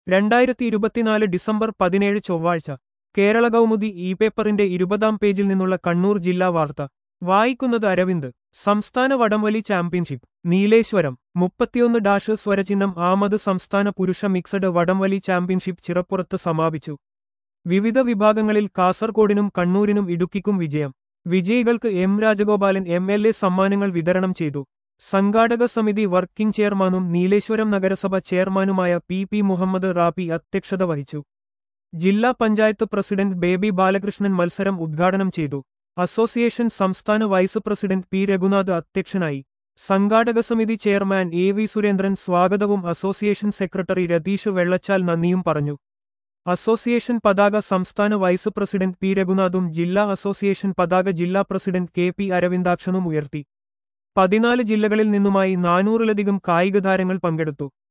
രണ്ടായിരത്തി ഇരുപത്തിനാല് ഡിസംബർ പതിനേഴ് ചൊവ്വാഴ്ച കേരള കൗമുദി ഇ പേപ്പറിന്റെ ഇരുപതാം പേജിൽ നിന്നുള്ള കണ്ണൂർ ജില്ലാ വാർത്ത വായിക്കുന്നത് അരവിന്ദ് സംസ്ഥാന വടംവലി ചാമ്പ്യൻഷിപ്പ് നീലേശ്വരം മുപ്പത്തിയൊന്ന് ഡാഷ് സ്വരചിഹ്നം ആമത് സംസ്ഥാന പുരുഷ മിക്സഡ് വടംവലി ചാമ്പ്യൻഷിപ്പ് ചിറപ്പുറത്ത് സമാപിച്ചു വിവിധ വിഭാഗങ്ങളിൽ കാസർകോടിനും കണ്ണൂരിനും ഇടുക്കിക്കും വിജയം വിജയികൾക്ക് M Rajagopalan M L A സമ്മാനങ്ങൾ വിതരണം ചെയ്തു സംഘാടക സമിതി വർക്കിംഗ് ചെയർമാനും നീലേശ്വരം നഗരസഭ ചെയർമാനുമായ പി പി മുഹമ്മദ് റാബി അധ്യക്ഷത വഹിച്ചു ജില്ലാ പഞ്ചായത്ത് പ്രസിഡന്റ് ബേബി ബാലകൃഷ്ണൻ മത്സരം ഉദ്ഘാടനം ചെയ്തു അസോസിയേഷൻ സംസ്ഥാന വൈസ് പ്രസിഡന്റ് പി രഘുനാഥ് അധ്യക്ഷനായി സംഘാടക സമിതി ചെയർമാൻ എ വി സുരേന്ദ്രൻ സ്വാഗതവും അസോസിയേഷൻ സെക്രട്ടറി രതീഷ് വെള്ളച്ചാൽ നന്ദിയും പറഞ്ഞു അസോസിയേഷൻ പതാക സംസ്ഥാന വൈസ് പ്രസിഡന്റ് പി രഘുനാഥും ജില്ലാ അസോസിയേഷൻ പതാക ജില്ലാ പ്രസിഡന്റ് കെ പി അരവിന്ദാക്ഷനും ഉയർത്തി പതിനാല് ജില്ലകളിൽ നിന്നുമായി നാനൂറിലധികം കായിക താരങ്ങൾ പങ്കെടുത്തു